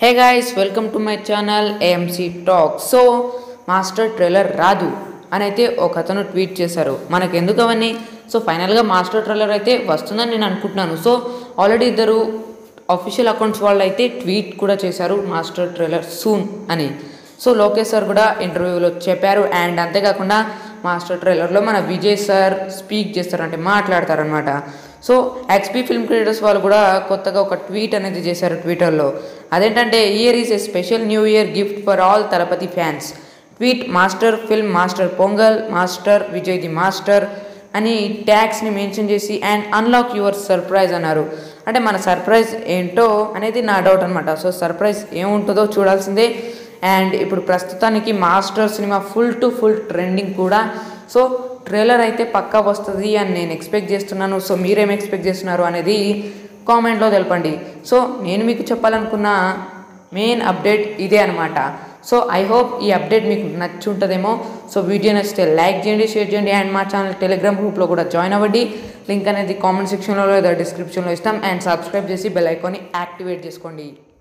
hey guys welcome to my channel AMC talk so Master trailer రాదు అని అయితే ఒక అతను ట్వీట్ చేశారు మనకు ఎందుకు అవన్నీ సో ఫైనల్గా మాస్టర్ ట్రైలర్ అయితే వస్తుందని నేను అనుకుంటున్నాను సో ఆల్రెడీ ఇద్దరు అఫీషియల్ అకౌంట్స్ వాళ్ళు అయితే ట్వీట్ కూడా చేశారు మాస్టర్ ట్రైలర్ సూన్ అని సో లోకేష్ సార్ కూడా ఇంటర్వ్యూలో చెప్పారు అండ్ అంతేకాకుండా మాస్టర్ ట్రైలర్లో మన విజయ్ సార్ స్పీక్ చేస్తారు అంటే మాట్లాడతారనమాట సో ఎక్స్పీ ఫిల్మ్ క్రియేటర్స్ వాళ్ళు కూడా కొత్తగా ఒక ట్వీట్ అనేది చేశారు ట్విట్టర్లో అదేంటంటే year is a special new year gift for all Thalapathy fans tweet Master film Master Pongal Master Vijay the Master అని ట్యాగ్స్ని మెన్షన్ చేసి అండ్ అన్లాక్ యువర్ సర్ప్రైజ్ అన్నారు అంటే మన సర్ప్రైజ్ ఏంటో అనేది నా డౌట్ అనమాట సో సర్ప్రైజ్ ఏముంటుందో చూడాల్సిందే అండ్ ఇప్పుడు ప్రస్తుతానికి మాస్టర్ సినిమా ఫుల్ టు ఫుల్ ట్రెండింగ్ కూడా సో ట్రైలర్ అయితే పక్కా వస్తుంది అని నేను ఎక్స్పెక్ట్ చేస్తున్నాను సో మీరేం ఎక్స్పెక్ట్ చేస్తున్నారు అనేది కామెంట్లో తెలపండి సో నేను మీకు చెప్పాలనుకున్న మెయిన్ అప్డేట్ ఇదే అనమాట సో ఐ హోప్ ఈ అప్డేట్ మీకు నచ్చి ఉంటుందేమో సో వీడియో నచ్చితే లైక్ చేయండి షేర్ చేయండి అండ్ మా ఛానల్ టెలిగ్రామ్ గ్రూప్లో కూడా జాయిన్ అవ్వండి లింక్ అనేది కామెంట్ సెక్షన్లో లేదా డిస్క్రిప్షన్లో ఇస్తాం అండ్ సబ్స్క్రైబ్ చేసి బెల్ ఐకాన్ని యాక్టివేట్ చేసుకోండి